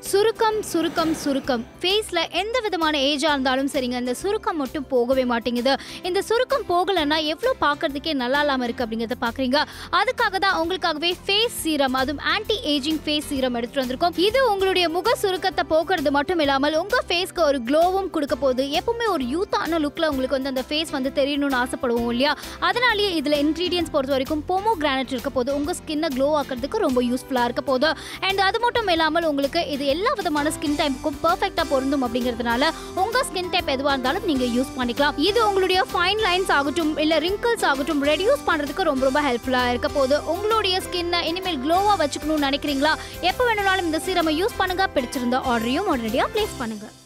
சுருக்கம் சுருக்கம் சுருக்கம் ஃபேஸில் எந்த விதமான ஏஜாக இருந்தாலும் சரிங்க இந்த சுருக்கம் மட்டும் போகவே மாட்டேங்குது இந்த சுருக்கம் போகலைன்னா எவ்வளோ பார்க்கறதுக்கே நல்லா இல்லாமல் இருக்குது அப்படிங்கிறத பார்க்குறீங்க அதுக்காக தான் உங்களுக்காகவே ஃபேஸ் சீரம் அதுவும் ஆன்டி ஏஜிங் ஃபேஸ் சீரம் எடுத்துட்டு வந்திருக்கோம் இது உங்களுடைய முக சுருக்கத்தை போக்குறது மட்டும் இல்லாமல் உங்கள் ஃபேஸ்க்கு ஒரு க்ளோவும் கொடுக்க போகுது எப்பவுமே ஒரு யூத்தான லுக்கில் உங்களுக்கு வந்து அந்த ஃபேஸ் வந்து தெரியணும்னு ஆசைப்படுவோம் இல்லையா அதனாலேயே இதில் இன்க்ரீடியன்ஸ் பொறுத்த வரைக்கும் போமோ கிரானைட் இருக்க போது உங்கள் ஸ்கின்னை க்ளோ ஆக்கிறதுக்கு ரொம்ப யூஸ்ஃபுல்லாக இருக்க போகுது அண்ட் அது மட்டும் இல்லாமல் உங்களுக்கு இது எல்லா விதமான ஸ்கின் டைப்புக்கும் பர்ஃபெக்டாக பொருந்தும் அப்படிங்கிறதுனால உங்கள் ஸ்கின் டைப் எதுவாக இருந்தாலும் நீங்கள் யூஸ் பண்ணிக்கலாம் இது உங்களுடைய ஃபைன் லைன்ஸ் ஆகட்டும் இல்லை ரிங்கிள்ஸ் ஆகட்டும் ரெடியூஸ் பண்ணுறதுக்கு ரொம்ப ரொம்ப ஹெல்ப்ஃபுல்லாக இருக்க போது உங்களுடைய ஸ்கின்னை இனிமேல் க்ளோவாக வச்சுக்கணும்னு நினைக்கிறீங்களா எப்போ வேணும்னாலும் இந்த சீரமை யூஸ் பண்ணுங்க பிடிச்சிருந்த ஆர்டரையும் உடனடியாக ப்ளேஸ் பண்ணுங்க